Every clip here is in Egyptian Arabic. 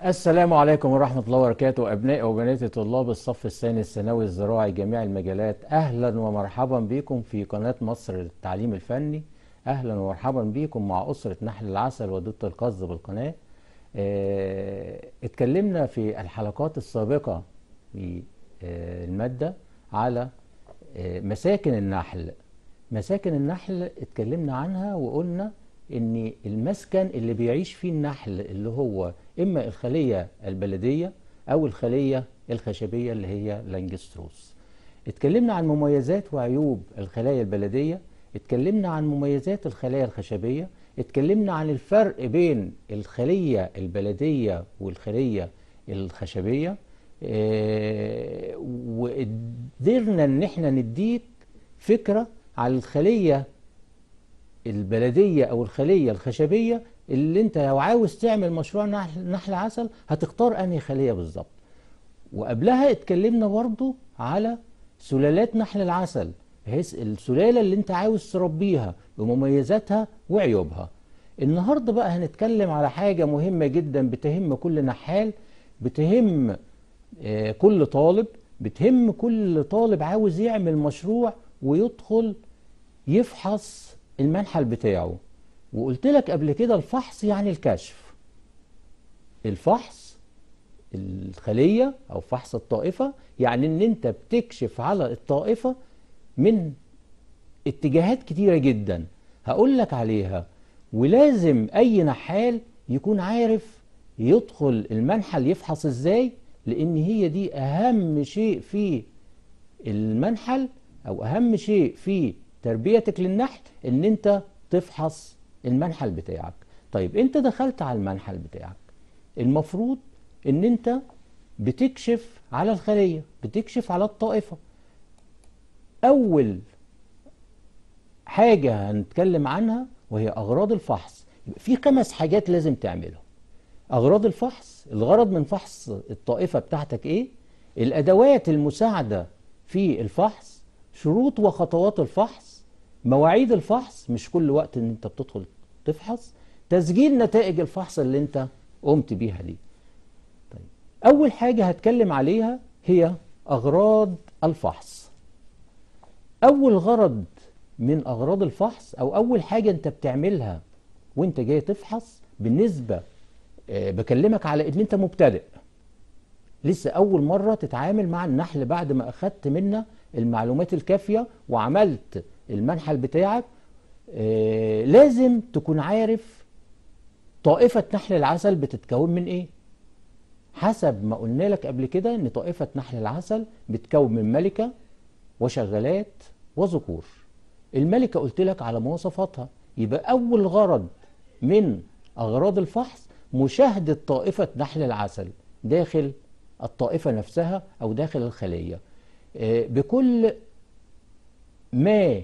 السلام عليكم ورحمة الله وبركاته أبناء وبنات طلاب الصف الثاني الثانوي الزراعي جميع المجالات أهلا ومرحبا بكم في قناة مصر للتعليم الفني أهلا ومرحبا بكم مع أسرة نحل العسل ودودة القصد بالقناة آه، اتكلمنا في الحلقات السابقة في آه، المادة على آه، مساكن النحل مساكن النحل اتكلمنا عنها وقلنا ان المسكن اللي بيعيش فيه النحل اللي هو اما الخلية البلدية او الخلية الخشبية اللي هي لانجستروس اتكلمنا عن مميزات وعيوب الخلايا البلدية اتكلمنا عن مميزات الخلايا الخشبية اتكلمنا عن الفرق بين الخلية البلدية والخلية الخشبية اه وقدرنا ان احنا نديك فكرة على الخلية البلدية أو الخلية الخشبية اللي أنت لو عاوز تعمل مشروع نحل, نحل عسل هتختار أنهي خلية بالظبط وقبلها اتكلمنا برضو على سلالات نحل العسل بحيث السلالة اللي أنت عاوز تربيها بمميزاتها وعيوبها النهاردة بقى هنتكلم على حاجة مهمة جدا بتهم كل نحال بتهم آه كل طالب بتهم كل طالب عاوز يعمل مشروع ويدخل يفحص المنحل بتاعه وقلت لك قبل كده الفحص يعني الكشف الفحص الخلية أو فحص الطائفة يعني إن أنت بتكشف على الطائفة من اتجاهات كتيرة جدا هقول لك عليها ولازم أي نحال يكون عارف يدخل المنحل يفحص إزاي لأن هي دي أهم شيء في المنحل أو أهم شيء في تربيتك للنحل ان انت تفحص المنحل بتاعك طيب انت دخلت على المنحل بتاعك المفروض ان انت بتكشف على الخلية بتكشف على الطائفة اول حاجة هنتكلم عنها وهي اغراض الفحص في خمس حاجات لازم تعملها اغراض الفحص الغرض من فحص الطائفة بتاعتك ايه الادوات المساعدة في الفحص شروط وخطوات الفحص مواعيد الفحص مش كل وقت ان انت بتدخل تفحص تسجيل نتائج الفحص اللي انت قمت بيها دي طيب اول حاجة هتكلم عليها هي اغراض الفحص اول غرض من اغراض الفحص او اول حاجة انت بتعملها وانت جاي تفحص بالنسبة آه بكلمك على ان انت مبتدئ لسه اول مرة تتعامل مع النحل بعد ما اخدت منا المعلومات الكافية وعملت المنحل بتاعك آه لازم تكون عارف طائفة نحل العسل بتتكون من ايه حسب ما قلنا لك قبل كده ان طائفة نحل العسل بتتكون من ملكة وشغالات وذكور الملكة قلت لك على مواصفاتها يبقى اول غرض من اغراض الفحص مشاهدة طائفة نحل العسل داخل الطائفة نفسها او داخل الخلية آه بكل ما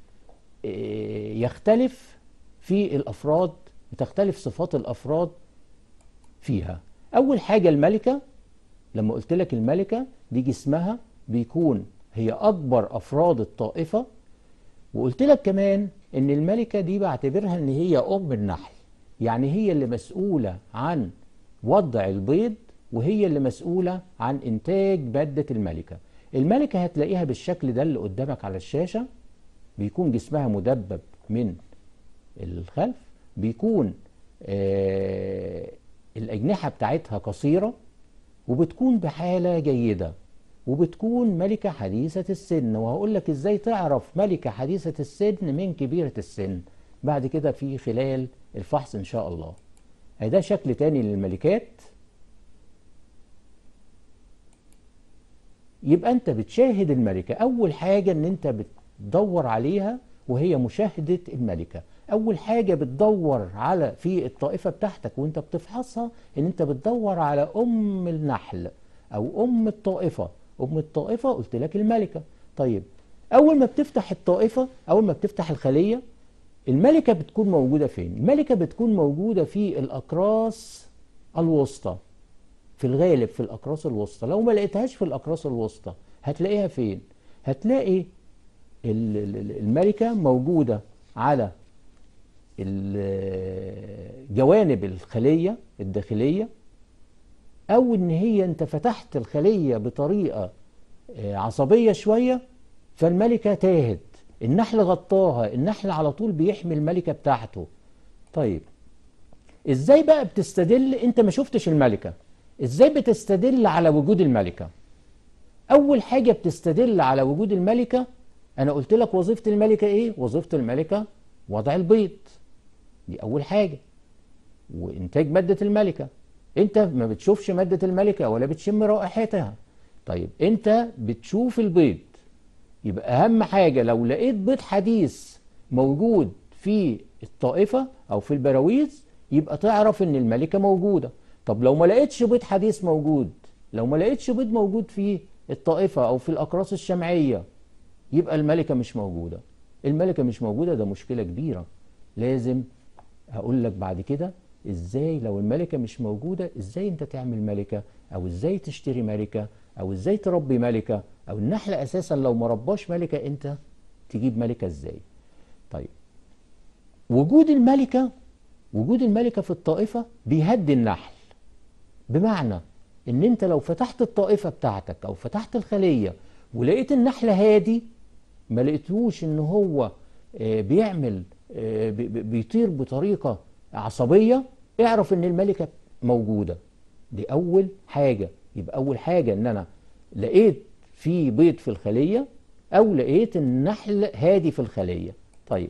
يختلف في الأفراد بتختلف صفات الأفراد فيها أول حاجة الملكة لما قلت لك الملكة دي جسمها بيكون هي أكبر أفراد الطائفة وقلت لك كمان إن الملكة دي بعتبرها إن هي أم النحل يعني هي اللي مسؤولة عن وضع البيض وهي اللي مسؤولة عن إنتاج مادة الملكة الملكة هتلاقيها بالشكل ده اللي قدامك على الشاشة بيكون جسمها مدبب من الخلف بيكون آه الأجنحة بتاعتها قصيرة وبتكون بحالة جيدة وبتكون ملكة حديثة السن وهقول لك ازاي تعرف ملكة حديثة السن من كبيرة السن بعد كده في خلال الفحص ان شاء الله ده شكل تاني للملكات يبقى انت بتشاهد الملكة اول حاجة ان انت بتدور عليها وهي مشاهدة الملكة اول حاجة بتدور على في الطائفة بتاعتك وانت بتفحصها ان انت بتدور على ام النحل او ام الطائفة ام الطائفة قلت لك الملكة طيب اول ما بتفتح الطائفة اول ما بتفتح الخلية الملكة بتكون موجودة فين الملكة بتكون موجودة في الاقراص الوسطى في الغالب في الأقراص الوسطى لو ما لقيتهاش في الأقراص الوسطى هتلاقيها فين هتلاقي الملكة موجودة على جوانب الخلية الداخلية او ان هي انت فتحت الخلية بطريقة آه، عصبية شوية فالملكة تاهت النحل غطاها النحل على طول بيحمي الملكة بتاعته طيب ازاي بقى بتستدل انت ما شفتش الملكة ازاي بتستدل على وجود الملكة اول حاجة بتستدل على وجود الملكة انا قلت لك وظيفة الملكة ايه وظيفة الملكة وضع البيض دي اول حاجة وانتاج مادة الملكة انت ما بتشوفش مادة الملكة ولا بتشم رائحتها طيب انت بتشوف البيض يبقى اهم حاجة لو لقيت بيض حديث موجود في الطائفة او في البراويز يبقى تعرف ان الملكة موجودة طب لو ما لقيتش بيض حديث موجود لو ما لقيتش بيض موجود في الطائفة او في الاقراص الشمعية يبقى الملكة مش موجودة الملكة مش موجودة ده مشكلة كبيرة لازم هقول لك بعد كده ازاي لو الملكة مش موجودة ازاي انت تعمل ملكة او ازاي تشتري ملكة او ازاي تربي ملكة او النحل اساسا لو ما رباش ملكة انت تجيب ملكة ازاي طيب وجود الملكة وجود الملكة في الطائفة بيهدي النحل بمعنى ان انت لو فتحت الطائفة بتاعتك او فتحت الخلية ولقيت النحل هادي ما لقيتوش ان هو آه، بيعمل آه، بي- بي- بيطير بطريقة عصبية اعرف ان الملكة موجودة دي اول حاجة يبقى اول حاجة ان انا لقيت في بيض في الخلية او لقيت النحل هادي في الخلية طيب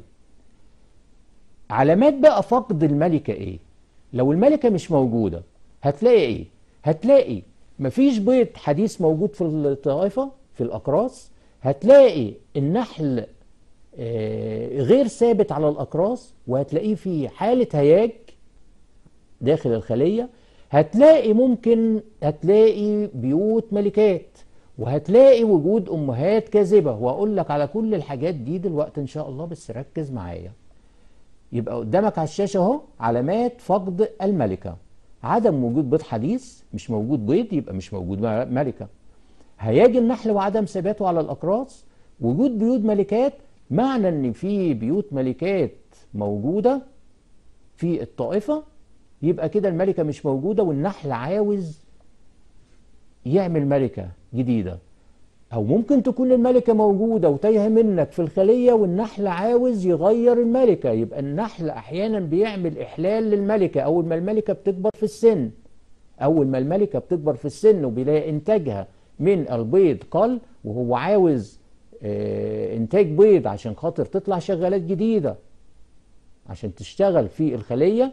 علامات بقى فقد الملكة ايه لو الملكة مش موجودة هتلاقي ايه هتلاقي مفيش بيض حديث موجود في الطائفة في الأقراص هتلاقي النحل آه، غير ثابت على الأقراص وهتلاقيه في حالة هياج داخل الخلية هتلاقي ممكن هتلاقي بيوت ملكات وهتلاقي وجود أمهات كاذبة وهقول لك على كل الحاجات دي دلوقتي إن شاء الله بس ركز معايا يبقى قدامك على الشاشة اهو علامات فقد الملكة عدم وجود بيض حديث مش موجود بيض يبقى مش موجود م- ملكة هياج النحل وعدم ثباته على الأقراص وجود بيوت ملكات معنى ان في بيوت ملكات موجودة في الطائفة يبقى كده الملكة مش موجودة والنحل عاوز يعمل ملكة جديدة أو ممكن تكون الملكة موجودة وتايهة منك في الخلية والنحل عاوز يغير الملكة يبقى النحل أحيانا بيعمل إحلال للملكة أول ما الملكة بتكبر في السن أول ما الملكة بتكبر في السن وبيلاقي إنتاجها من البيض قل وهو عاوز آه، إنتاج بيض عشان خاطر تطلع شغالات جديدة عشان تشتغل في الخلية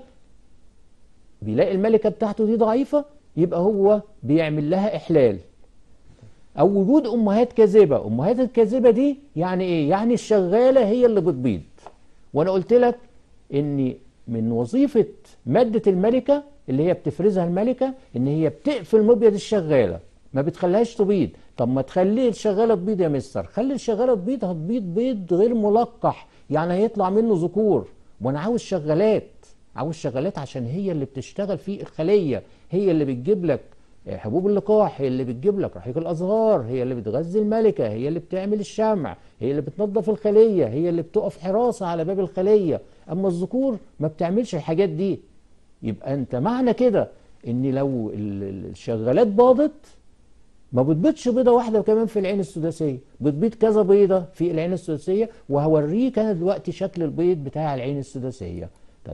بيلاقي الملكة بتاعته دي ضعيفة يبقى هو بيعمل لها إحلال او وجود امهات كاذبه امهات الكاذبه دي يعني ايه يعني الشغاله هي اللي بتبيض وانا قلت لك ان من وظيفه ماده الملكه اللي هي بتفرزها الملكه ان هي بتقفل مبيض الشغاله ما بتخليهاش تبيض طب ما تخلي الشغاله تبيض يا مستر خلي الشغاله تبيض هتبيض بيض غير ملقح يعني هيطلع منه ذكور وانا عاوز شغالات عاوز شغالات عشان هي اللي بتشتغل في الخليه هي اللي بتجيب لك حبوب اللقاح هي اللي بتجيب لك رحيق الازهار هي اللي بتغذي الملكه هي اللي بتعمل الشمع هي اللي بتنظف الخليه هي اللي بتقف حراسه على باب الخليه اما الذكور ما بتعملش الحاجات دي يبقى انت معنى كده ان لو ال- ال- الشغالات باضت ما بتبيضش بيضه واحده كمان في العين السداسيه بتبيض كذا بيضه في العين السداسيه وهوريك انا دلوقتي شكل البيض بتاع العين السداسيه طيب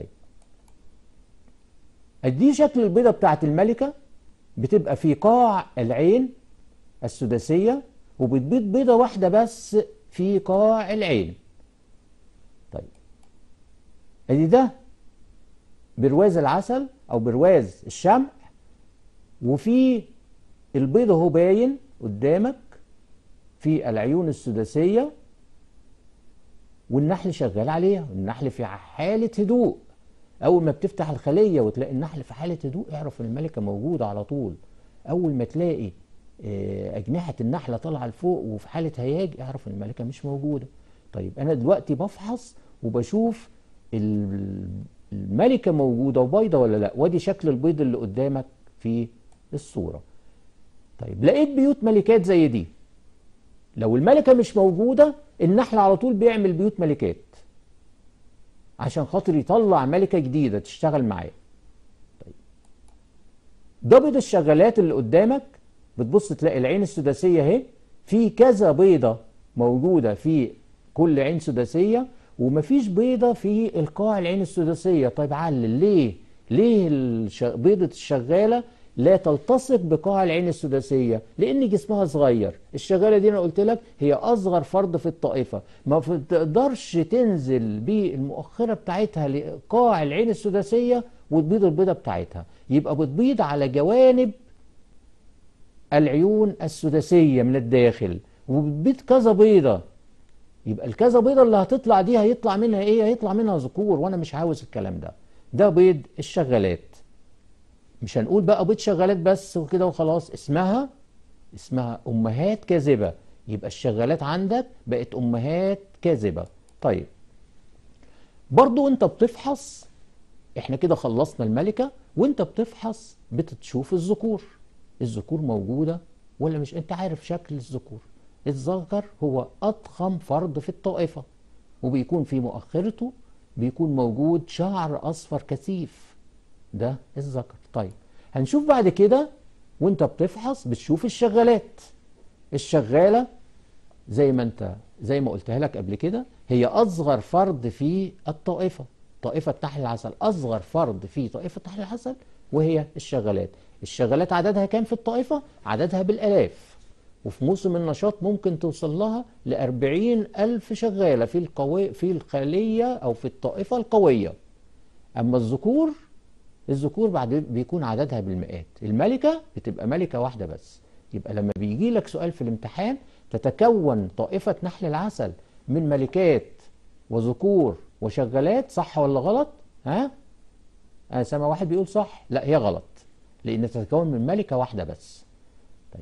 ادي شكل البيضه بتاعت الملكه بتبقى في قاع العين السداسية وبتبيض بيضة واحدة بس في قاع العين طيب ادي ده برواز العسل او برواز الشمع وفي البيض اهو باين قدامك في العيون السداسية والنحل شغال عليها النحل في حالة هدوء اول ما بتفتح الخليه وتلاقي النحل في حاله هدوء اعرف ان الملكه موجوده على طول اول ما تلاقي آه، اجنحه النحله طالعه لفوق وفي حاله هياج اعرف ان الملكه مش موجوده طيب انا دلوقتي بفحص وبشوف ال- الملكه موجوده وبيضه ولا لا وادي شكل البيض اللي قدامك في الصوره طيب لقيت بيوت ملكات زي دي لو الملكه مش موجوده النحل على طول بيعمل بيوت ملكات عشان خاطر يطلع ملكة جديدة تشتغل معاه طيب ده بيض الشغالات اللي قدامك بتبص تلاقي العين السداسية اهي في كذا بيضة موجودة في كل عين سداسية ومفيش بيضة في القاع العين السداسية طيب علل ليه ليه الش... بيضة الشغالة لا تلتصق بقاع العين السداسية لأن جسمها صغير الشغالة دي أنا قلت لك هي أصغر فرد في الطائفة ما تقدرش تنزل بالمؤخرة بتاعتها لقاع العين السداسية وتبيض البيضة بتاعتها يبقى بتبيض على جوانب العيون السداسية من الداخل وبتبيض كذا بيضة يبقى الكذا بيضة اللي هتطلع دي هيطلع منها ايه هيطلع منها ذكور وانا مش عاوز الكلام ده ده بيض الشغالات مش هنقول بقى بيض شغالات بس وكده وخلاص اسمها اسمها امهات كاذبة يبقى الشغالات عندك بقت امهات كاذبة طيب برضو انت بتفحص احنا كده خلصنا الملكة وانت بتفحص بتشوف الذكور الذكور موجودة ولا مش انت عارف شكل الذكور الذكر هو أضخم فرد في الطائفة وبيكون في مؤخرته بيكون موجود شعر أصفر كثيف ده الذكر طيب هنشوف بعد كده وانت بتفحص بتشوف الشغالات الشغالة زي ما انت زي ما قلتها لك قبل كده هي أصغر فرد في الطائفة طائفة تحت العسل أصغر فرد في طائفة تحت العسل وهي الشغالات الشغالات عددها كام في الطائفة؟ عددها بالآلاف وفي موسم النشاط ممكن توصل لها لأربعين ألف شغالة في, القوي في الخلية أو في الطائفة القوية أما الذكور الذكور بعد بيكون عددها بالمئات الملكة بتبقى ملكة واحدة بس يبقى لما بيجي لك سؤال في الامتحان تتكون طائفة نحل العسل من ملكات وذكور وشغالات صح ولا غلط ها أنا سامع واحد بيقول صح لا هي غلط لأن تتكون من ملكة واحدة بس طيب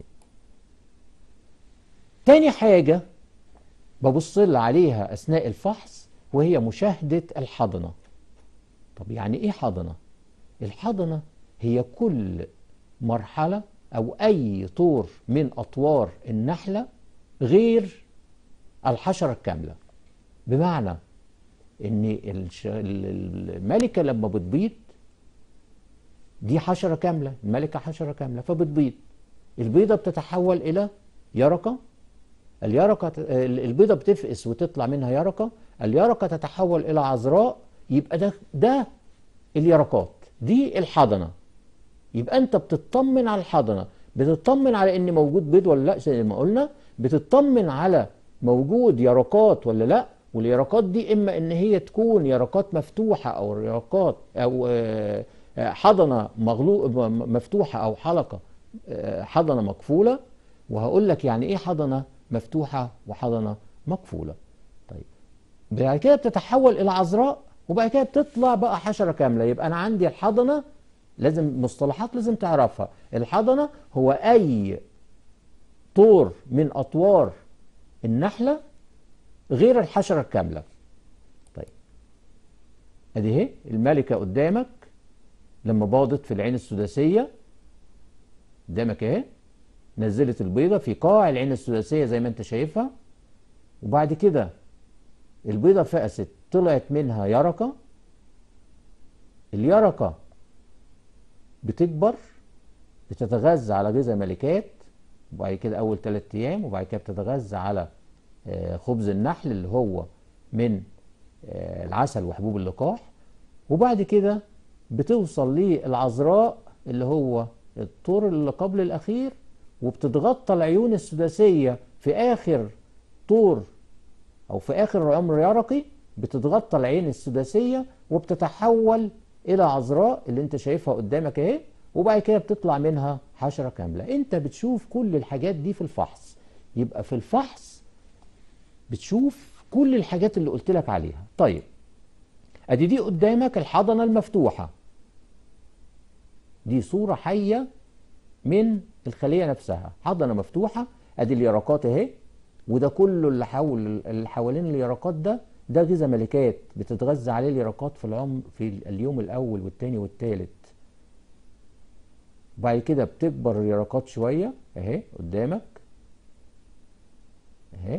تاني حاجة ببص عليها أثناء الفحص وهي مشاهدة الحضنة طب يعني إيه حضنة؟ الحضنة هي كل مرحلة أو أي طور من أطوار النحلة غير الحشرة الكاملة بمعنى ان الملكة لما بتبيض دي حشرة كاملة الملكة حشرة كاملة فبتبيض البيضة بتتحول إلى يرقة اليرقة البيضة بتفقس وتطلع منها يرقة اليرقة تتحول إلى عذراء يبقى ده ده اليرقات دي الحضنة يبقى أنت بتطمن على الحضنة بتطمن على إن موجود بيض ولا لا زي ما قلنا بتطمن على موجود يرقات ولا لا واليرقات دي إما إن هي تكون يرقات مفتوحة أو يرقات أو حضنة مغلوق مفتوحة أو حلقة حضنة مقفولة وهقول لك يعني إيه حضنة مفتوحة وحضنة مقفولة طيب بعد كده بتتحول إلى عذراء وبعد كده بتطلع بقى حشرة كاملة يبقى أنا عندي الحضنة لازم مصطلحات لازم تعرفها الحضنة هو أي طور من أطوار النحلة غير الحشرة الكاملة طيب ادي اهي الملكة قدامك لما باضت في العين السداسية قدامك اهي نزلت البيضة في قاع العين السداسية زي ما انت شايفها وبعد كده البيضة فقست طلعت منها يرقة اليرقة بتكبر بتتغذى على غذاء ملكات وبعد كده أول ثلاثة أيام وبعد كده بتتغذى على خبز النحل اللي هو من العسل وحبوب اللقاح وبعد كده بتوصل للعذراء اللي هو الطور اللي قبل الأخير وبتتغطى العيون السداسية في آخر طور أو في آخر عمر يرقي بتتغطى العين السداسية وبتتحول إلى عذراء اللي أنت شايفها قدامك أهي وبعد كده بتطلع منها حشرة كاملة أنت بتشوف كل الحاجات دي في الفحص يبقى في الفحص بتشوف كل الحاجات اللي قلت لك عليها طيب ادي دي قدامك الحضنة المفتوحة دي صورة حية من الخلية نفسها حضنة مفتوحة ادي اليرقات اهي وده كله اللي حول اللي حوالين اليرقات ده ده غذاء ملكات بتتغذى عليه اليرقات في العمر في اليوم الاول والثاني والثالث وبعد كده بتكبر اليرقات شوية اهي قدامك اهي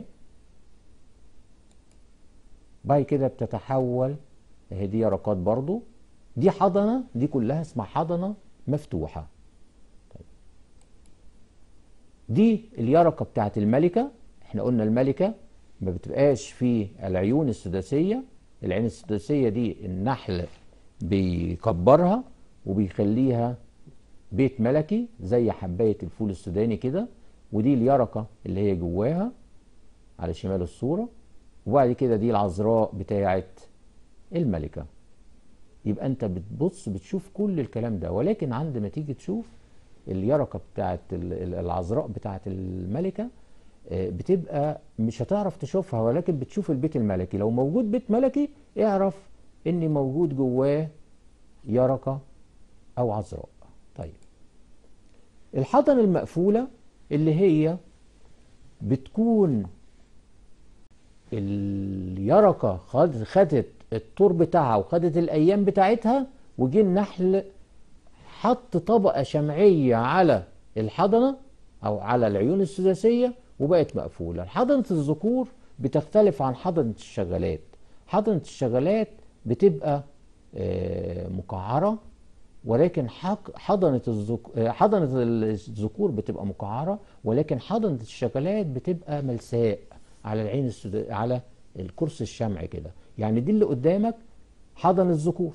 بعد كده بتتحول اهي دي يرقات برضو دي حضنة دي كلها اسمها حضنة مفتوحة دي اليرقة بتاعت الملكة احنا قلنا الملكة ما بتبقاش في العيون السداسية العين السداسية دي النحل بيكبرها وبيخليها بيت ملكي زي حباية الفول السوداني كده ودي اليرقة اللي هي جواها على شمال الصورة وبعد كده دي العذراء بتاعت الملكة يبقى انت بتبص بتشوف كل الكلام ده ولكن عندما تيجي تشوف اليرقة بتاعت العذراء بتاعت الملكة بتبقى مش هتعرف تشوفها ولكن بتشوف البيت الملكي لو موجود بيت ملكي اعرف ان موجود جواه يرقة او عذراء طيب الحضن المقفولة اللي هي بتكون اليرقة خدت الطور بتاعها وخدت الايام بتاعتها وجه النحل حط طبقة شمعية على الحضنة او على العيون السداسية وبقت مقفولة حضنة الذكور بتختلف عن حضنة الشغالات حضنة الشغالات بتبقى مقعرة ولكن حضنة الذكور حضنة الذكور بتبقى مقعرة ولكن حضنة الشغالات بتبقى ملساء على العين السد... على الكرسي الشمعي كده يعني دي اللي قدامك حضن الذكور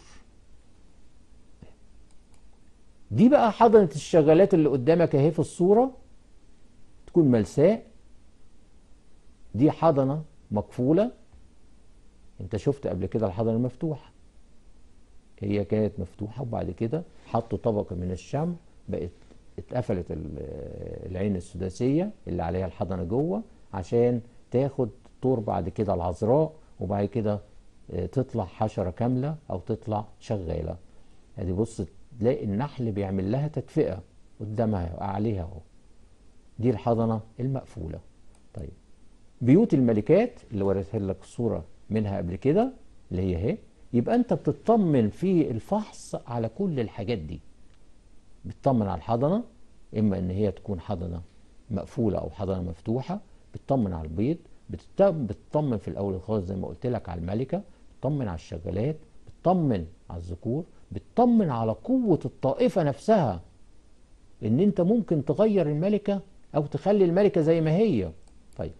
دي بقى حضنة الشغالات اللي قدامك اهي في الصورة تكون ملساء دي حضنة مقفولة انت شفت قبل كده الحضنة المفتوحة هي كانت مفتوحة وبعد كده حطوا طبقة من الشمع بقت اتقفلت العين السداسية اللي عليها الحضنة جوه عشان تاخد طور بعد كده العذراء وبعد كده تطلع حشرة كاملة أو تطلع شغالة ادي بص تلاقي النحل بيعمل لها تدفئة قدامها عليها اهو دي الحضنة المقفولة طيب بيوت الملكات اللي وريتها لك الصورة منها قبل كده اللي هي اهي يبقى انت بتطمن في الفحص على كل الحاجات دي بتطمن على الحضنة اما ان هي تكون حضنة مقفولة او حضنة مفتوحة بتطمن على البيض بتطمن في الاول خالص زي ما قلت لك على الملكة بتطمن على الشغالات بتطمن على الذكور بتطمن على قوة الطائفة نفسها ان انت ممكن تغير الملكة او تخلي الملكة زي ما هي طيب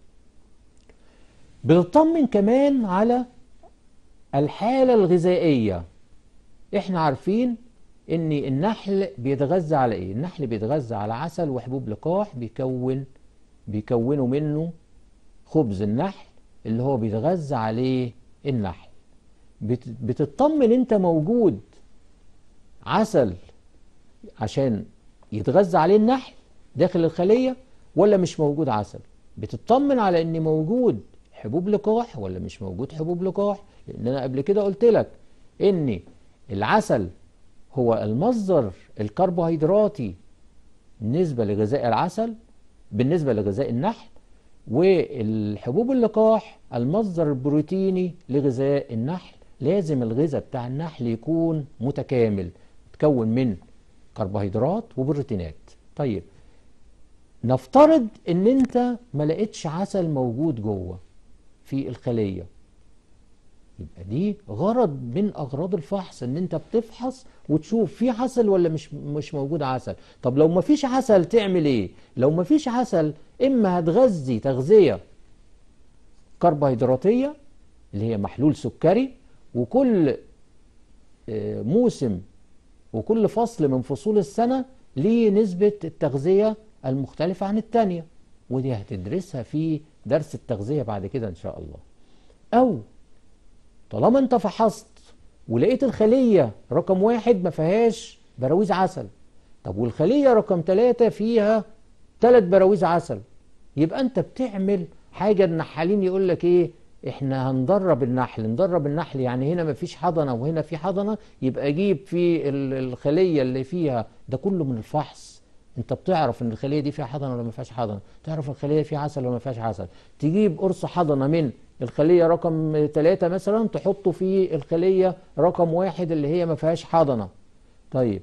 بتطمن كمان على الحالة الغذائية احنا عارفين ان النحل بيتغذى على ايه النحل بيتغذى على عسل وحبوب لقاح بيكون بيكونوا منه خبز النحل اللي هو بيتغذى عليه النحل بتطمن انت موجود عسل عشان يتغذى عليه النحل داخل الخلية ولا مش موجود عسل بتطمن على ان موجود حبوب لقاح ولا مش موجود حبوب لقاح لان انا قبل كده قلت لك ان العسل هو المصدر الكربوهيدراتي بالنسبة لغذاء العسل بالنسبة لغذاء النحل والحبوب اللقاح المصدر البروتيني لغذاء النحل لازم الغذاء بتاع النحل يكون متكامل تكون من كربوهيدرات وبروتينات طيب نفترض ان انت ما لقيتش عسل موجود جوه في الخلية يبقى دي غرض من اغراض الفحص ان انت بتفحص وتشوف في عسل ولا مش مش موجود عسل طب لو ما فيش عسل تعمل ايه لو ما فيش عسل اما هتغذي تغذية كربوهيدراتية اللي هي محلول سكري وكل موسم وكل فصل من فصول السنة ليه نسبة التغذية المختلفة عن التانية ودي هتدرسها في درس التغذية بعد كده إن شاء الله أو طالما أنت فحصت ولقيت الخلية رقم واحد ما فيهاش براويز عسل طب والخلية رقم ثلاثة فيها ثلاث براويز عسل يبقى أنت بتعمل حاجة النحالين يقول لك إيه احنا هندرب النحل ندرب النحل يعني هنا مفيش حضنة وهنا في حضنة يبقى جيب في الخلية اللي فيها ده كله من الفحص انت بتعرف ان الخلية دي فيها حضنة ولا ما فيهاش حضنة تعرف الخلية فيها عسل ولا ما فيهاش عسل تجيب قرص حضنة من الخلية رقم ثلاثة مثلا تحطه في الخلية رقم واحد اللي هي ما فيهاش حضنة طيب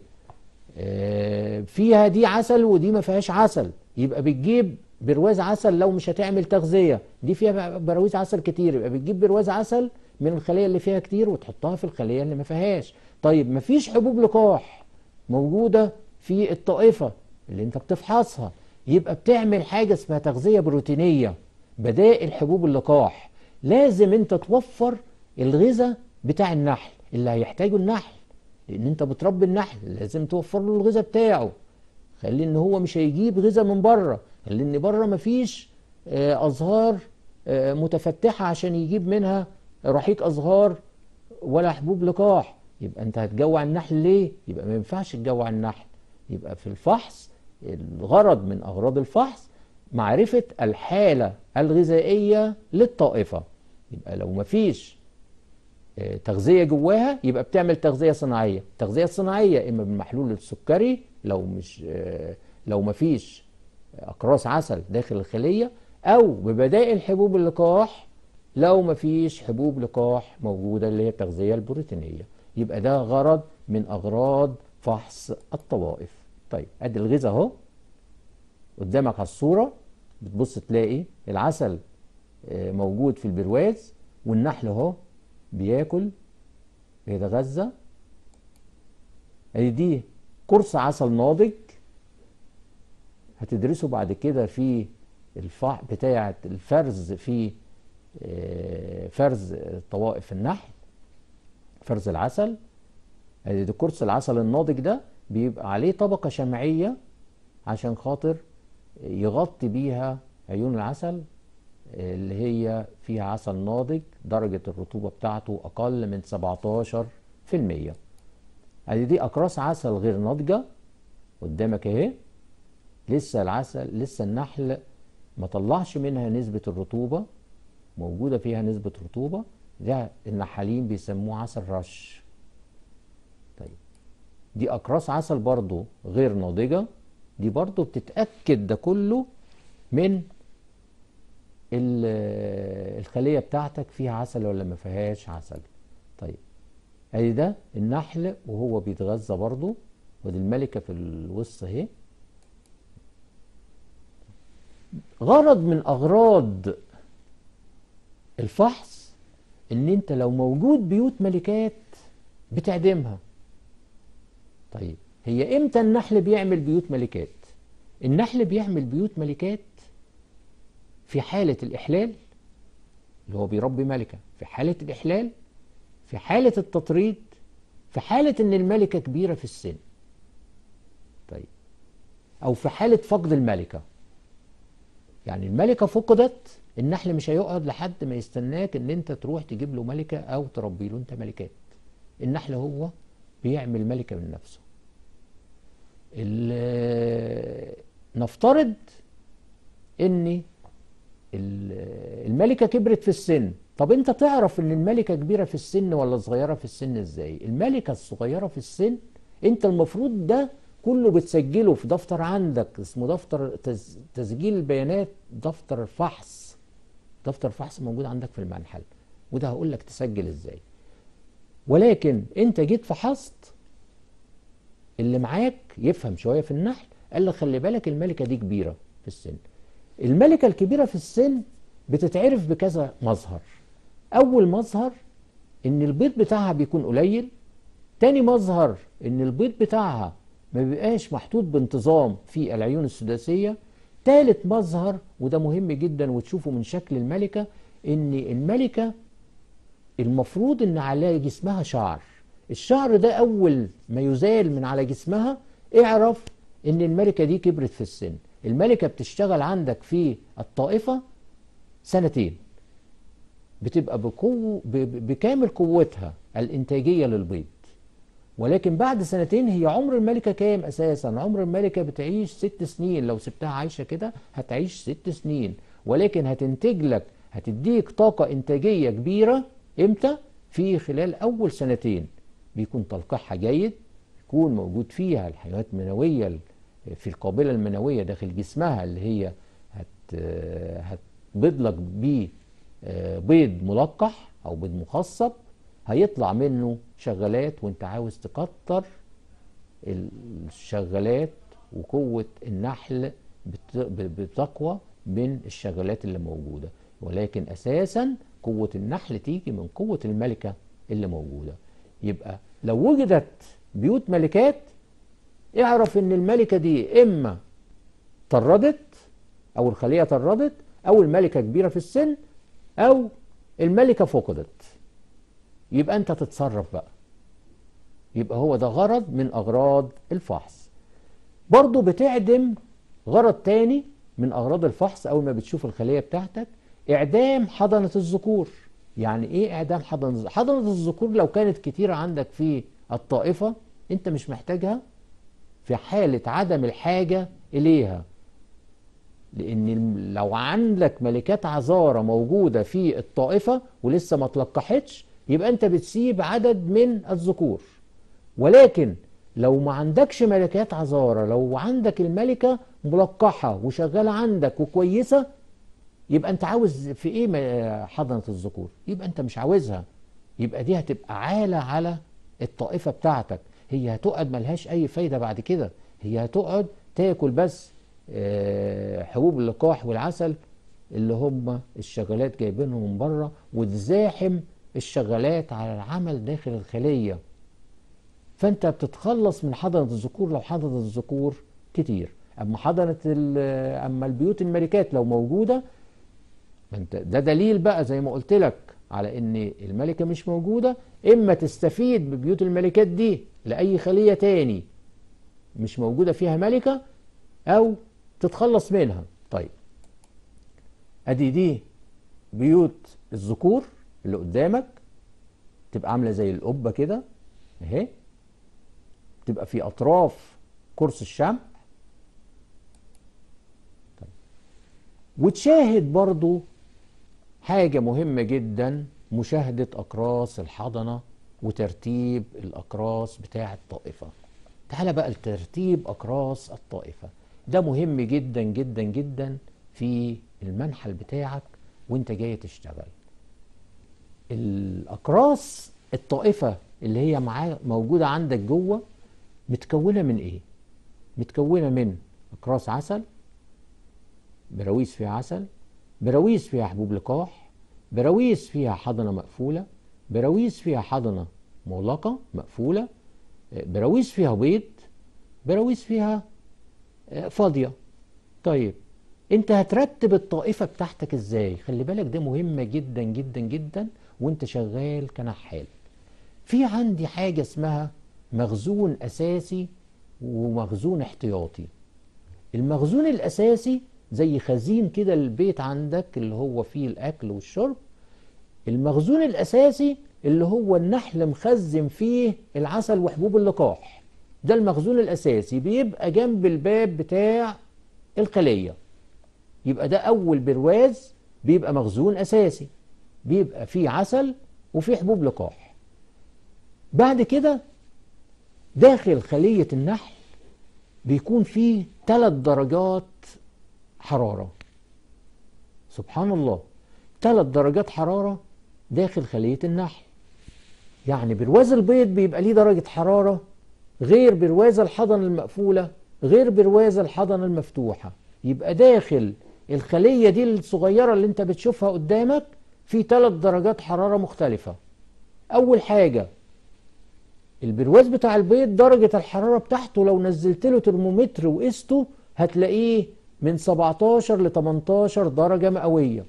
اه فيها دي عسل ودي ما فيهاش عسل يبقى بتجيب برواز عسل لو مش هتعمل تغذية دي فيها براويز عسل كتير يبقى بتجيب برواز عسل من الخلية اللي فيها كتير وتحطها في الخلية اللي ما فيهاش طيب مفيش حبوب لقاح موجودة في الطائفة اللي انت بتفحصها يبقى بتعمل حاجة اسمها تغذية بروتينية بدائل حبوب اللقاح لازم انت توفر الغذاء بتاع النحل اللي هيحتاجه النحل لان انت بتربي النحل لازم توفر له الغذاء بتاعه خلي ان هو مش هيجيب غذاء من بره خلي ان بره مفيش آه، ازهار آه، متفتحة عشان يجيب منها رحيق ازهار ولا حبوب لقاح يبقى انت هتجوع النحل ليه يبقى ما ينفعش تجوع النحل يبقى في الفحص الغرض من اغراض الفحص معرفة الحالة الغذائية للطائفة يبقى لو مفيش آه، تغذية جواها يبقى بتعمل تغذية صناعية التغذية الصناعية إما بالمحلول السكري لو مش آه، لو مفيش أقراص عسل داخل الخلية أو ببدائل حبوب اللقاح لو مفيش حبوب لقاح موجودة اللي هي التغذية البروتينية يبقى ده غرض من أغراض فحص الطوائف طيب أدي الغذاء أهو قدامك على الصورة بتبص تلاقي العسل آه، موجود في البرواز والنحل اهو بياكل بيتغذى ادي دي قرص عسل ناضج هتدرسه بعد كده في الفح بتاعة الفرز في آه، فرز طوائف النحل فرز العسل ادي دي قرص العسل الناضج ده بيبقى عليه طبقة شمعية عشان خاطر يغطي بيها عيون العسل اللي هي فيها عسل ناضج درجة الرطوبة بتاعته أقل من 17% ادي دي أقراص عسل غير ناضجة قدامك اهي لسه العسل لسه النحل ما طلعش منها نسبة الرطوبة موجودة فيها نسبة رطوبة ده النحالين بيسموه عسل رش طيب دي أقراص عسل برضو غير ناضجة دي برضو بتتأكد ده كله من ال- الخلية بتاعتك فيها عسل ولا ما فيهاش عسل طيب ادي ده النحل وهو بيتغذى برضو ودي الملكة في الوسط اهي غرض من اغراض الفحص ان انت لو موجود بيوت ملكات بتعدمها طيب هي امتى النحل بيعمل بيوت ملكات النحل بيعمل بيوت ملكات في حالة الإحلال اللي هو بيربي ملكة في حالة الإحلال في حالة التطريد في حالة إن الملكة كبيرة في السن طيب أو في حالة فقد الملكة يعني الملكة فقدت النحل مش هيقعد لحد ما يستناك إن أنت تروح تجيب له ملكة أو تربي له أنت ملكات النحل هو بيعمل ملكة من نفسه ال- نفترض ان ال- الملكة كبرت في السن طب انت تعرف ان الملكة كبيرة في السن ولا صغيرة في السن ازاي الملكة الصغيرة في السن انت المفروض ده كله بتسجله في دفتر عندك اسمه دفتر تز- تسجيل البيانات دفتر الفحص دفتر فحص موجود عندك في المنحل وده هقول لك تسجل ازاي ولكن انت جيت فحصت اللي معاك يفهم شويه في النحل قال لك خلي بالك الملكه دي كبيره في السن الملكه الكبيره في السن بتتعرف بكذا مظهر اول مظهر ان البيض بتاعها بيكون قليل تاني مظهر ان البيض بتاعها ما بيبقاش محطوط بانتظام في العيون السداسيه تالت مظهر وده مهم جدا وتشوفه من شكل الملكه ان الملكه المفروض ان على جسمها شعر الشعر ده اول ما يزال من على جسمها اعرف ان الملكة دي كبرت في السن الملكة بتشتغل عندك في الطائفة سنتين بتبقى بقوة ب- ب- بكامل قوتها الانتاجية للبيض ولكن بعد سنتين هي عمر الملكة كام اساسا عمر الملكة بتعيش ست سنين لو سبتها عايشة كده هتعيش ست سنين ولكن هتنتج لك هتديك طاقة انتاجية كبيرة امتى في خلال اول سنتين بيكون تلقيحها جيد يكون موجود فيها الحيوانات المنوية ال- في القابلة المنوية داخل جسمها اللي هي هت هتبيض لك بيه آه، بيض ملقح او بيض مخصب هيطلع منه شغالات وانت عاوز تكتر الشغالات وقوة النحل بت- ب- بتقوى من الشغالات اللي موجودة ولكن أساسا قوة النحل تيجي من قوة الملكة اللي موجودة يبقى لو وجدت بيوت ملكات اعرف ان الملكة دي اما طردت او الخليه طردت او الملكه كبيره في السن او الملكه فقدت يبقى انت تتصرف بقى يبقى هو ده غرض من اغراض الفحص برضو بتعدم غرض تاني من اغراض الفحص اول ما بتشوف الخليه بتاعتك اعدام حضنه الذكور يعني ايه اعدام حضنه حضنه الذكور لو كانت كتيره عندك في الطائفه انت مش محتاجها في حاله عدم الحاجه اليها لان لو عندك ملكات عذارى موجوده في الطائفه ولسه ما تلقحتش يبقى انت بتسيب عدد من الذكور ولكن لو ما عندكش ملكات عذارى لو عندك الملكه ملقحه وشغاله عندك وكويسه يبقى انت عاوز في ايه حضنه الذكور يبقى انت مش عاوزها يبقى دي هتبقى عاله على الطائفه بتاعتك هي هتقعد ملهاش اي فايده بعد كده هي هتقعد تاكل بس حبوب اللقاح والعسل اللي هم الشغالات جايبينهم من بره وتزاحم الشغالات على العمل داخل الخليه فانت بتتخلص من حضنه الذكور لو حضنه الذكور كتير اما حضنه اما البيوت الملكات لو موجوده انت ده دليل بقى زي ما قلت لك على ان الملكه مش موجوده اما تستفيد ببيوت الملكات دي لاي خليه تاني مش موجوده فيها ملكه او تتخلص منها طيب ادي دي بيوت الذكور اللي قدامك تبقى عامله زي القبه كده اهي تبقى في اطراف كرسي الشمع طيب. وتشاهد برضو حاجة مهمة جدا مشاهدة أقراص الحضنة وترتيب الأقراص بتاع الطائفة تعال بقى لترتيب أقراص الطائفة ده مهم جدا جدا جدا في المنحل بتاعك وانت جاي تشتغل الأقراص الطائفة اللي هي معاه موجودة عندك جوه متكونة من ايه؟ متكونة من أقراص عسل براويز فيها عسل براويز فيها حبوب لقاح براويز فيها حضنة مقفولة براويز فيها حضنة مغلقة مقفولة براويز فيها بيض براويز فيها فاضية طيب انت هترتب الطائفة بتاعتك ازاي خلي بالك ده مهمة جدا جدا جدا وانت شغال كنحال في عندي حاجة اسمها مخزون اساسي ومخزون احتياطي المخزون الاساسي زي خزين كده البيت عندك اللي هو فيه الاكل والشرب المخزون الاساسي اللي هو النحل مخزن فيه العسل وحبوب اللقاح ده المخزون الاساسي بيبقى جنب الباب بتاع الخليه يبقى ده اول برواز بيبقى مخزون اساسي بيبقى فيه عسل وفيه حبوب لقاح بعد كده داخل خليه النحل بيكون فيه ثلاث درجات حرارة سبحان الله ثلاث درجات حرارة داخل خلية النحل يعني برواز البيض بيبقى ليه درجة حرارة غير برواز الحضن المقفولة غير برواز الحضن المفتوحة يبقى داخل الخلية دي الصغيرة اللي انت بتشوفها قدامك في ثلاث درجات حرارة مختلفة أول حاجة البرواز بتاع البيض درجة الحرارة بتاعته لو نزلت له ترمومتر وقسته هتلاقيه من 17 ل 18 درجة مئوية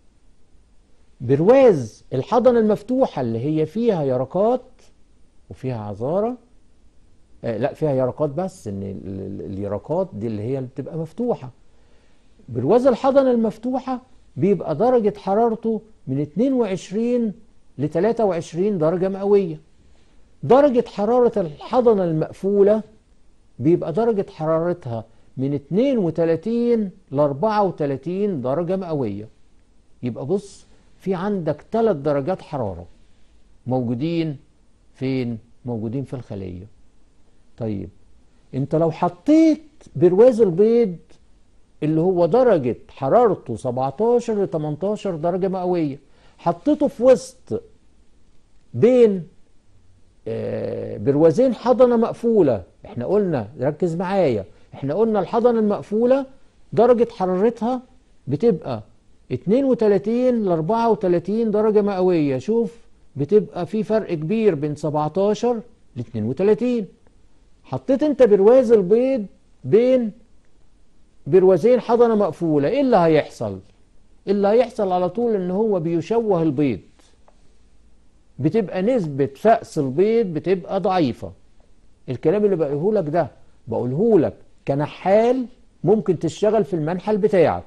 برواز الحضنة المفتوحة اللي هي فيها يرقات وفيها عذارة آه لا فيها يرقات بس ان اليرقات دي اللي هي اللي بتبقى مفتوحة برواز الحضنة المفتوحة بيبقى درجة حرارته من 22 ل 23 درجة مئوية درجة حرارة الحضنة المقفولة بيبقى درجة حرارتها من 32 ل 34 درجة مئوية يبقى بص في عندك ثلاث درجات حرارة موجودين فين؟ موجودين في الخلية طيب انت لو حطيت برواز البيض اللي هو درجة حرارته 17 ل 18 درجة مئوية حطيته في وسط بين بروازين حضنة مقفولة احنا قلنا ركز معايا احنا قلنا الحضنة المقفولة درجة حرارتها بتبقى 32 ل 34 درجة مئوية شوف بتبقى في فرق كبير بين 17 ل 32 حطيت انت برواز البيض بين بروازين حضنة مقفولة ايه اللي هيحصل اللي هيحصل على طول ان هو بيشوه البيض بتبقى نسبة فأس البيض بتبقى ضعيفة الكلام اللي بقوله لك ده بقوله لك كنحال ممكن تشتغل في المنحل بتاعك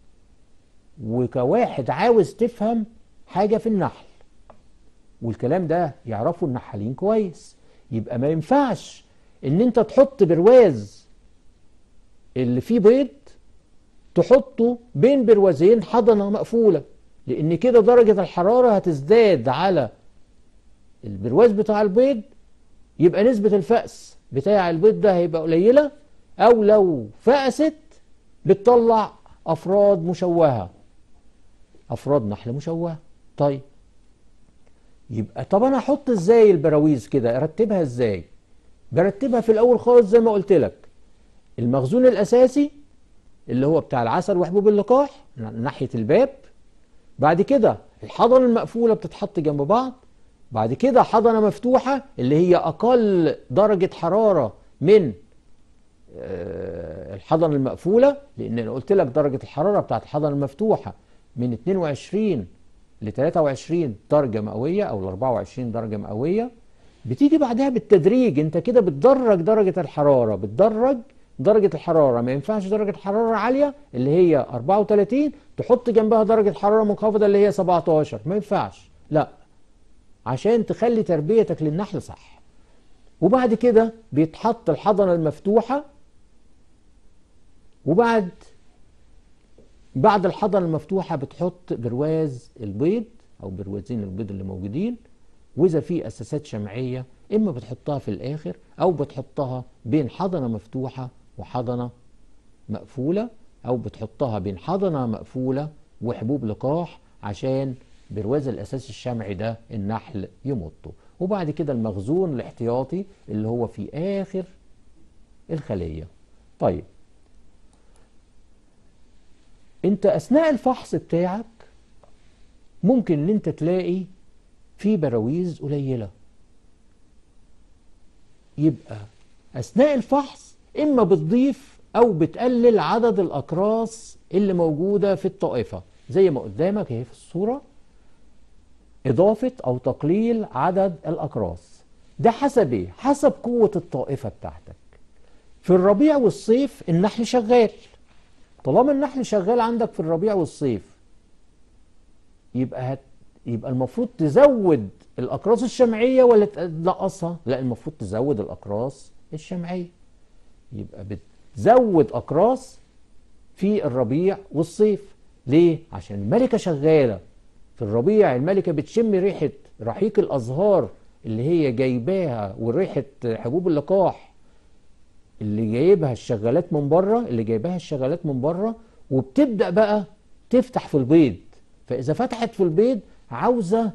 وكواحد عاوز تفهم حاجة في النحل والكلام ده يعرفه النحالين كويس يبقى ما ينفعش ان انت تحط برواز اللي فيه بيض تحطه بين بروازين حضنة مقفولة لان كده درجة الحرارة هتزداد على البرواز بتاع البيض يبقى نسبة الفأس بتاع البيض ده هيبقى قليلة او لو فأست بتطلع افراد مشوهة افراد نحل مشوهة طيب يبقى طب انا احط ازاي البراويز كده ارتبها ازاي برتبها في الاول خالص زي ما قلت لك المخزون الاساسي اللي هو بتاع العسل وحبوب اللقاح ناحية الباب بعد كده الحضنة المقفولة بتتحط جنب بعض بعد كده حضنة مفتوحة اللي هي أقل درجة حرارة من الحضنة المقفولة لأن أنا قلت لك درجة الحرارة بتاعت الحضنة المفتوحة من 22 ل 23 درجة مئوية أو ل 24 درجة مئوية بتيجي بعدها بالتدريج أنت كده بتدرج درجة الحرارة بتدرج درجة الحرارة ما ينفعش درجة حرارة عالية اللي هي 34 تحط جنبها درجة حرارة منخفضة اللي هي 17 ما ينفعش لا عشان تخلي تربيتك للنحل صح وبعد كده بيتحط الحضنة المفتوحة وبعد بعد الحضنة المفتوحة بتحط برواز البيض أو بروازين البيض اللي موجودين وإذا في أساسات شمعية إما بتحطها في الآخر أو بتحطها بين حضنة مفتوحة وحضنة مقفولة أو بتحطها بين حضنة مقفولة وحبوب لقاح عشان برواز الأساس الشمعي ده النحل يمطه وبعد كده المخزون الاحتياطي اللي هو في آخر الخلية طيب انت أثناء الفحص بتاعك ممكن ان انت تلاقي في براويز قليلة يبقى أثناء الفحص إما بتضيف أو بتقلل عدد الأقراص اللي موجودة في الطائفة زي ما قدامك اهي في الصورة إضافة أو تقليل عدد الأقراص ده حسب إيه؟ حسب قوة الطائفة بتاعتك في الربيع والصيف النحل شغال طالما النحل شغال عندك في الربيع والصيف يبقى هت... يبقى المفروض تزود الأقراص الشمعية ولا تنقصها؟ لا المفروض تزود الأقراص الشمعية يبقى بتزود أقراص في الربيع والصيف ليه؟ عشان الملكة شغالة في الربيع الملكة بتشم ريحة رحيق الأزهار اللي هي جايباها وريحة حبوب اللقاح اللي جايبها الشغالات من بره اللي جايباها الشغالات من بره وبتبدأ بقى تفتح في البيض فإذا فتحت في البيض عاوزة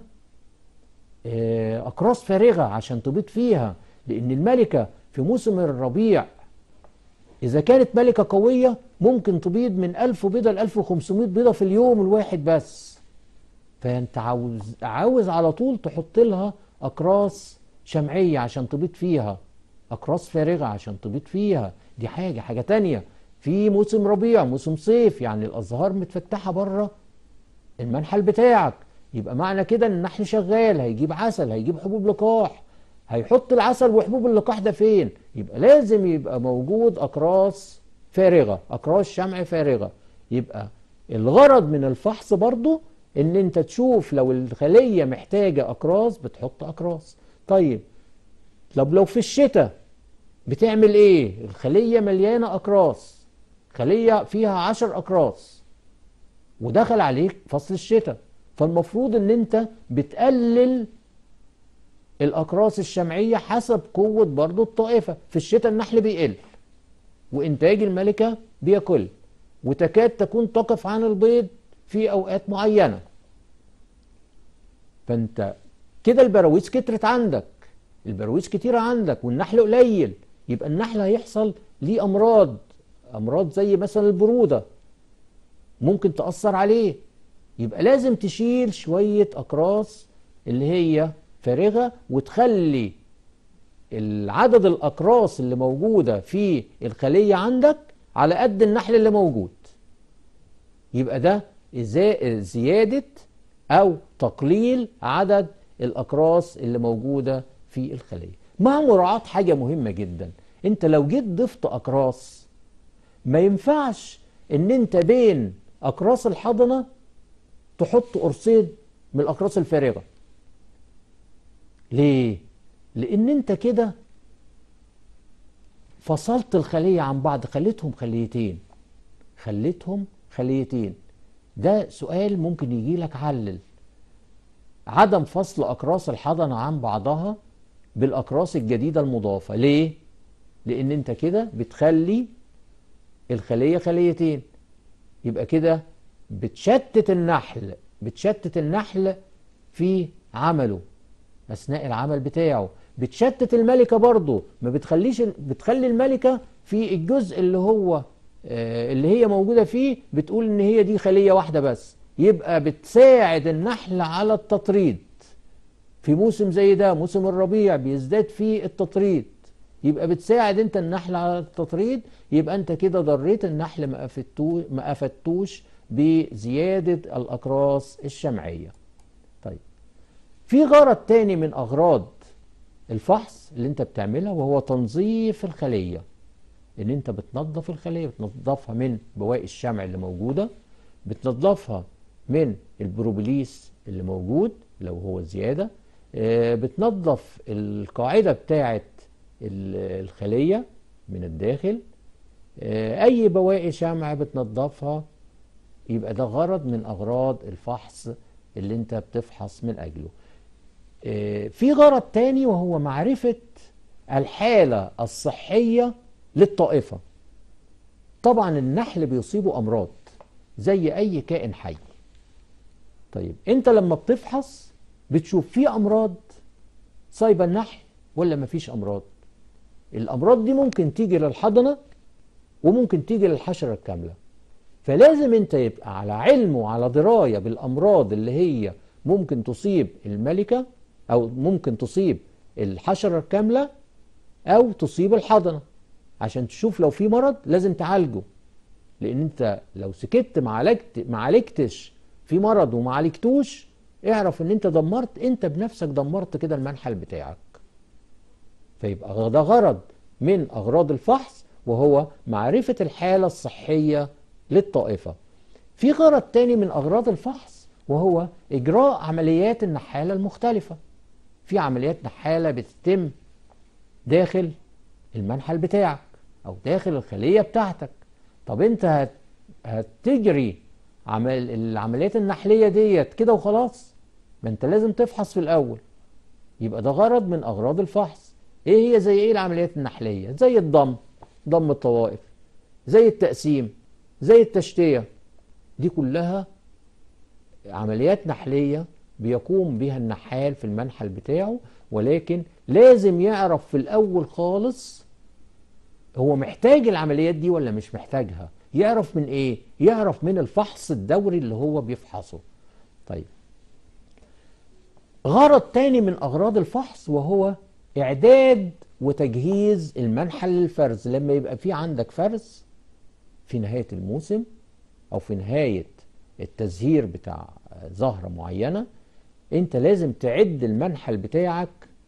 أقراص فارغة عشان تبيض فيها لأن الملكة في موسم الربيع إذا كانت ملكة قوية ممكن تبيض من 1000 بيضة ل 1500 بيضة في اليوم الواحد بس فأنت عاوز عاوز على طول تحط لها أقراص شمعية عشان تبيض فيها أقراص فارغة عشان تبيض فيها دي حاجة حاجة تانية في موسم ربيع موسم صيف يعني الأزهار متفتحة بره المنحل بتاعك يبقى معنى كده ان النحل شغال هيجيب عسل هيجيب حبوب لقاح هيحط العسل وحبوب اللقاح ده فين يبقى لازم يبقى موجود اقراص فارغه اقراص شمع فارغه يبقى الغرض من الفحص برضو ان انت تشوف لو الخليه محتاجه اقراص بتحط اقراص طيب طب لو في الشتاء بتعمل ايه الخليه مليانه اقراص خليه فيها عشر اقراص ودخل عليك فصل الشتاء فالمفروض ان انت بتقلل الاقراص الشمعيه حسب قوه برضو الطائفه في الشتاء النحل بيقل وانتاج الملكه بيقل وتكاد تكون تقف عن البيض في اوقات معينه فانت كده البراويز كترت عندك البراويز كتيره عندك والنحل قليل يبقى النحل هيحصل ليه امراض امراض زي مثلا البروده ممكن تاثر عليه يبقى لازم تشيل شويه اقراص اللي هي فارغه وتخلي العدد الاقراص اللي موجوده في الخليه عندك على قد النحل اللي موجود يبقى ده زيادة أو تقليل عدد الأقراص اللي موجودة في الخلية مع مراعاة حاجة مهمة جدا انت لو جيت ضفت أقراص ما ينفعش ان انت بين أقراص الحضنة تحط قرصين من الأقراص الفارغة ليه؟ لأن انت كده فصلت الخلية عن بعض خليتهم خليتين خليتهم خليتين ده سؤال ممكن يجي لك علل عدم فصل أقراص الحضنة عن بعضها بالأقراص الجديدة المضافة ليه؟ لأن أنت كده بتخلي الخلية خليتين يبقى كده بتشتت النحل بتشتت النحل في عمله أثناء العمل بتاعه بتشتت الملكة برضه ما بتخليش بتخلي الملكة في الجزء اللي هو اللي هي موجودة فيه بتقول ان هي دي خلية واحدة بس يبقى بتساعد النحل على التطريد في موسم زي ده موسم الربيع بيزداد فيه التطريد يبقى بتساعد انت النحل على التطريد يبقى انت كده ضريت النحل ما افدتوش ما افدتوش بزيادة الاقراص الشمعية طيب في غرض تاني من اغراض الفحص اللي انت بتعملها وهو تنظيف الخليه ان انت بتنظف الخليه بتنظفها من بواقي الشمع اللي موجوده بتنظفها من البروبليس اللي موجود لو هو زياده بتنظف القاعده بتاعه الخليه من الداخل اي بواقي شمع بتنظفها يبقى ده غرض من اغراض الفحص اللي انت بتفحص من اجله في غرض تاني وهو معرفه الحاله الصحيه للطائفة طبعا النحل بيصيبه أمراض زي أي كائن حي طيب أنت لما بتفحص بتشوف في أمراض صايبة النحل ولا مفيش أمراض الأمراض دي ممكن تيجي للحضنة وممكن تيجي للحشرة الكاملة فلازم أنت يبقى على علم وعلى دراية بالأمراض اللي هي ممكن تصيب الملكة أو ممكن تصيب الحشرة الكاملة أو تصيب الحضنة عشان تشوف لو في مرض لازم تعالجه لان انت لو سكت ما عالجت ما عالجتش في مرض وما عالجتوش اعرف ان انت دمرت انت بنفسك دمرت كده المنحل بتاعك فيبقى ده غرض من اغراض الفحص وهو معرفة الحالة الصحية للطائفة في غرض تاني من اغراض الفحص وهو اجراء عمليات النحالة المختلفة في عمليات نحالة بتتم داخل المنحل بتاعك او داخل الخلية بتاعتك طب انت هت... هتجري عمل العمليات النحلية ديت كده وخلاص ما انت لازم تفحص في الاول يبقى ده غرض من اغراض الفحص ايه هي زي ايه العمليات النحلية زي الضم ضم الطوائف زي التقسيم زي التشتية دي كلها عمليات نحلية بيقوم بها النحال في المنحل بتاعه ولكن لازم يعرف في الاول خالص هو محتاج العمليات دي ولا مش محتاجها يعرف من ايه يعرف من الفحص الدوري اللي هو بيفحصه طيب غرض تاني من اغراض الفحص وهو اعداد وتجهيز المنحل للفرز لما يبقى في عندك فرز في نهاية الموسم او في نهاية التزهير بتاع زهرة معينة انت لازم تعد المنحل بتاعك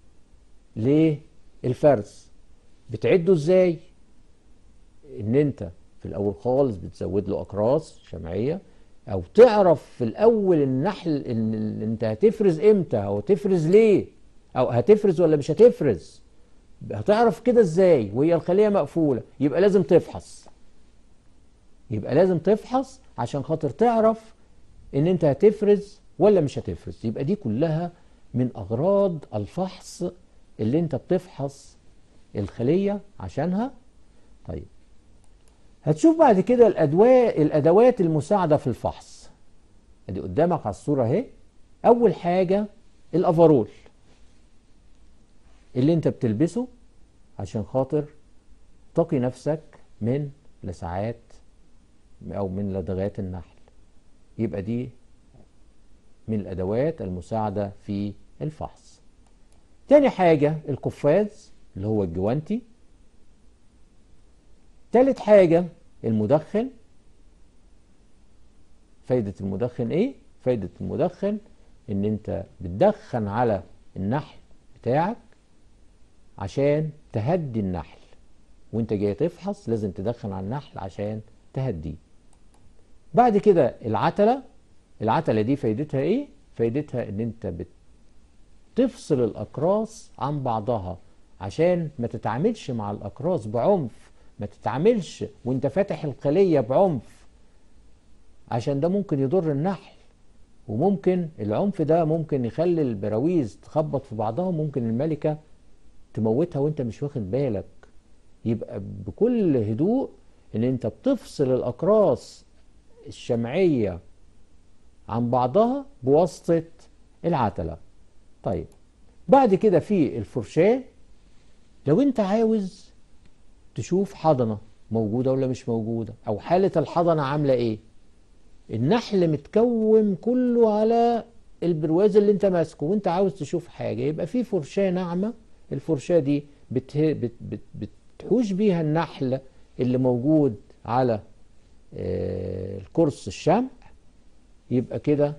للفرز بتعده ازاي ان انت في الاول خالص بتزود له اقراص شمعيه او تعرف في الاول النحل ان انت هتفرز امتى او هتفرز ليه او هتفرز ولا مش هتفرز هتعرف كده ازاي وهي الخليه مقفوله يبقى لازم تفحص يبقى لازم تفحص عشان خاطر تعرف ان انت هتفرز ولا مش هتفرز يبقى دي كلها من اغراض الفحص اللي انت بتفحص الخليه عشانها طيب هتشوف بعد كده الادوات الادوات المساعده في الفحص ادي قدامك على الصوره اهي اول حاجه الافرول اللي انت بتلبسه عشان خاطر تقي نفسك من لسعات او من لدغات النحل يبقى دي من الادوات المساعده في الفحص تاني حاجه القفاز اللي هو الجوانتي تالت حاجه المدخن فايدة المدخن ايه فايدة المدخن ان انت بتدخن على النحل بتاعك عشان تهدي النحل وانت جاي تفحص لازم تدخن على النحل عشان تهديه بعد كده العتلة العتلة دي فايدتها ايه فايدتها ان انت بتفصل الاقراص عن بعضها عشان ما تتعاملش مع الاقراص بعنف ما تتعاملش وانت فاتح الخلية بعنف عشان ده ممكن يضر النحل وممكن العنف ده ممكن يخلي البراويز تخبط في بعضها وممكن الملكة تموتها وانت مش واخد بالك يبقى بكل هدوء ان انت بتفصل الاقراص الشمعية عن بعضها بواسطة العتلة طيب بعد كده في الفرشاة لو انت عاوز تشوف حضنة موجودة ولا مش موجودة او حالة الحضنة عاملة ايه النحل متكوم كله على البرواز اللي انت ماسكه وانت عاوز تشوف حاجة يبقى في فرشاة ناعمة الفرشاة دي بته... بت... بت... بتحوش بيها النحل اللي موجود على آه الكرس الشمع يبقى كده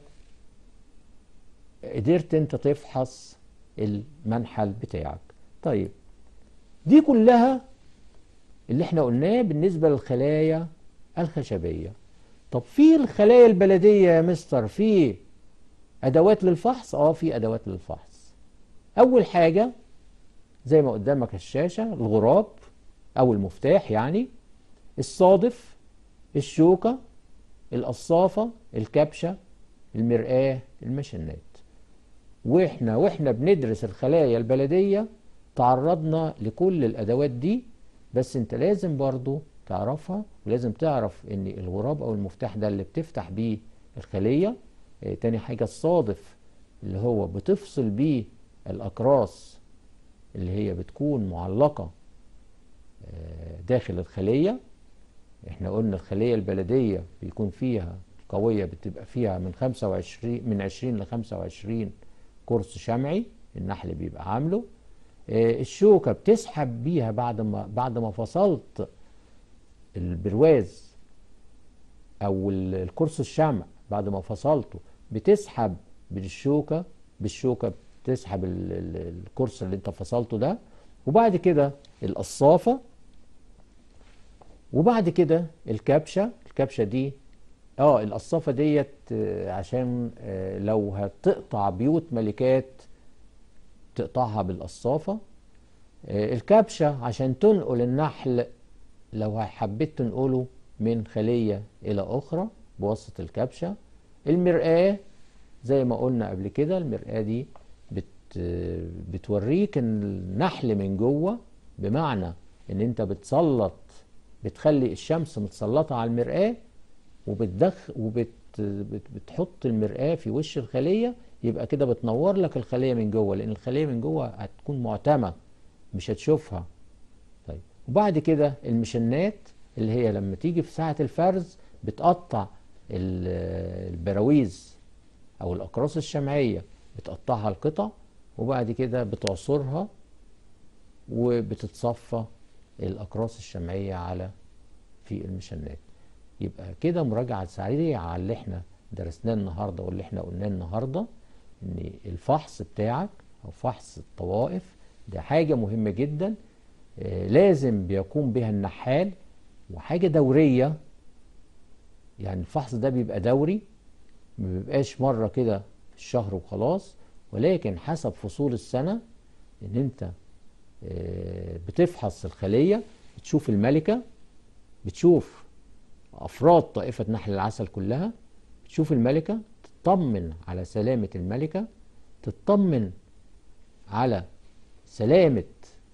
قدرت انت تفحص المنحل بتاعك طيب دي كلها اللي احنا قلناه بالنسبة للخلايا الخشبية طب في الخلايا البلدية يا مستر في ادوات للفحص اه في ادوات للفحص اول حاجة زي ما قدامك الشاشة الغراب او المفتاح يعني الصادف الشوكة القصافة الكبشة المرآة المشنات واحنا واحنا بندرس الخلايا البلدية تعرضنا لكل الادوات دي بس انت لازم برضو تعرفها ولازم تعرف ان الغراب او المفتاح ده اللي بتفتح بيه الخلية اه تاني حاجة الصادف اللي هو بتفصل بيه الاقراص اللي هي بتكون معلقة اه داخل الخلية احنا قلنا الخلية البلدية بيكون فيها قوية بتبقى فيها من 25 من 20 ل 25 قرص شمعي النحل بيبقى عامله اه الشوكة بتسحب بيها بعد ما بعد ما فصلت البرواز او القرص الشمع بعد ما فصلته بتسحب بالشوكة بالشوكة بتسحب القرص اللي انت فصلته ده وبعد كده القصافة وبعد كده الكبشة الكبشة دي اه القصافة ديت عشان لو هتقطع بيوت ملكات تقطعها بالقصافة الكبشة عشان تنقل النحل لو حبيت تنقله من خلية إلى أخرى بواسطة الكبشة المرآة زي ما قلنا قبل كده المرآة دي بت بتوريك النحل من جوه بمعنى ان انت بتسلط بتخلي الشمس متسلطة على المرآة وبتدخ وبت بت بتحط المرآة في وش الخلية يبقى كده بتنور لك الخلية من جوه لأن الخلية من جوه هتكون معتمة مش هتشوفها طيب وبعد كده المشنات اللي هي لما تيجي في ساعة الفرز بتقطع البراويز أو الأقراص الشمعية بتقطعها القطع وبعد كده بتعصرها وبتتصفى الأقراص الشمعية على في المشنات يبقى كده مراجعة سريعة على اللي احنا درسناه النهاردة واللي احنا قلناه النهاردة ان الفحص بتاعك او فحص الطوائف ده حاجة مهمة جدا آه لازم بيقوم بها النحال وحاجة دورية يعني الفحص ده بيبقى دوري ما بيبقاش مرة كده في الشهر وخلاص ولكن حسب فصول السنة ان انت آه بتفحص الخلية بتشوف الملكة بتشوف أفراد طائفة نحل العسل كلها تشوف الملكة تطمن على سلامة الملكة تطمن على سلامة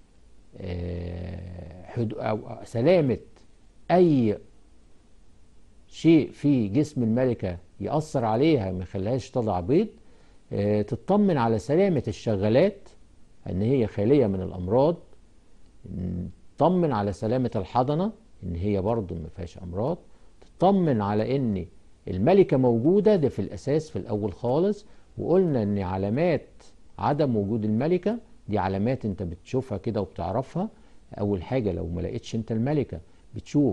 أو سلامة أي شيء في جسم الملكة يأثر عليها ما يخليهاش تضع بيض تطمن على سلامة الشغالات ان هي خالية من الأمراض تطمن على سلامة الحضنة ان هي برضو ما فيهاش أمراض تطمن على ان الملكة موجودة ده في الأساس في الأول خالص وقلنا ان علامات عدم وجود الملكة دي علامات انت بتشوفها كده وبتعرفها أول حاجة لو ما لقيتش انت الملكة بتشوف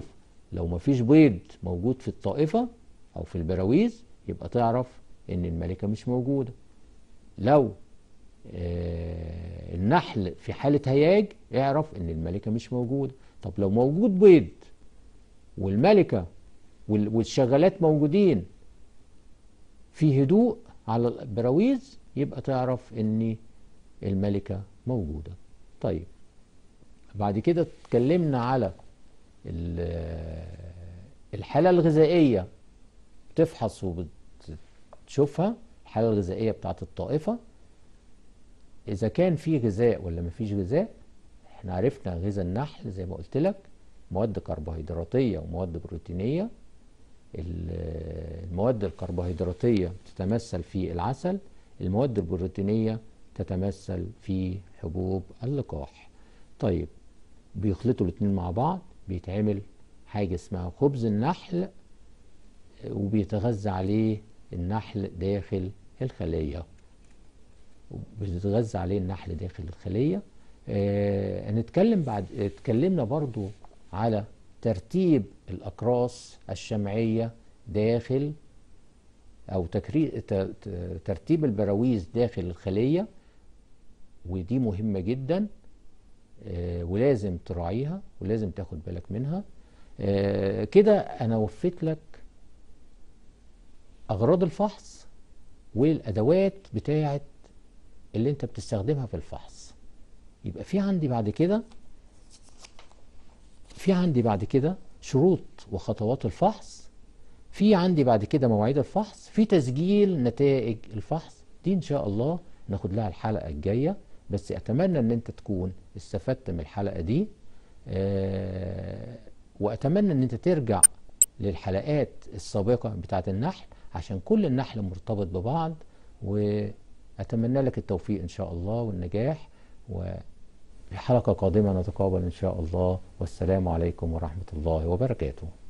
لو مفيش بيض موجود في الطائفة أو في البراويز يبقى تعرف إن الملكة مش موجودة لو آه، النحل في حالة هياج اعرف إن الملكة مش موجودة طب لو موجود بيض والملكة وال- والشغالات موجودين في هدوء على البراويز يبقى تعرف ان الملكة موجودة طيب بعد كده اتكلمنا على ال- الحالة الغذائية تفحص وبتشوفها الحالة الغذائية بتاعت الطائفة إذا كان في غذاء ولا مفيش غذاء احنا عرفنا غذاء النحل زي ما قلت لك مواد كربوهيدراتية ومواد بروتينية ال- المواد الكربوهيدراتية تتمثل في العسل المواد البروتينية تتمثل في حبوب اللقاح طيب بيخلطوا الاتنين مع بعض بيتعمل حاجة اسمها خبز النحل وبيتغذى عليه النحل داخل الخلية بيتغذى عليه النحل داخل الخلية آه هنتكلم بعد اتكلمنا برضو على ترتيب الأقراص الشمعية داخل أو تكري... ت... ت... ترتيب البراويز داخل الخلية ودي مهمة جدا آه ولازم تراعيها ولازم تاخد بالك منها آه كده أنا وفيت لك أغراض الفحص والأدوات بتاعت اللي أنت بتستخدمها في الفحص يبقى في عندي بعد كده في عندي بعد كده شروط وخطوات الفحص في عندي بعد كده مواعيد الفحص في تسجيل نتائج الفحص دي ان شاء الله ناخد لها الحلقة الجاية بس اتمنى ان انت تكون استفدت من الحلقة دي آه واتمنى ان انت ترجع للحلقات السابقة بتاعة النحل عشان كل النحل مرتبط ببعض واتمنى لك التوفيق ان شاء الله والنجاح وفي حلقة قادمة نتقابل ان شاء الله والسلام عليكم ورحمة الله وبركاته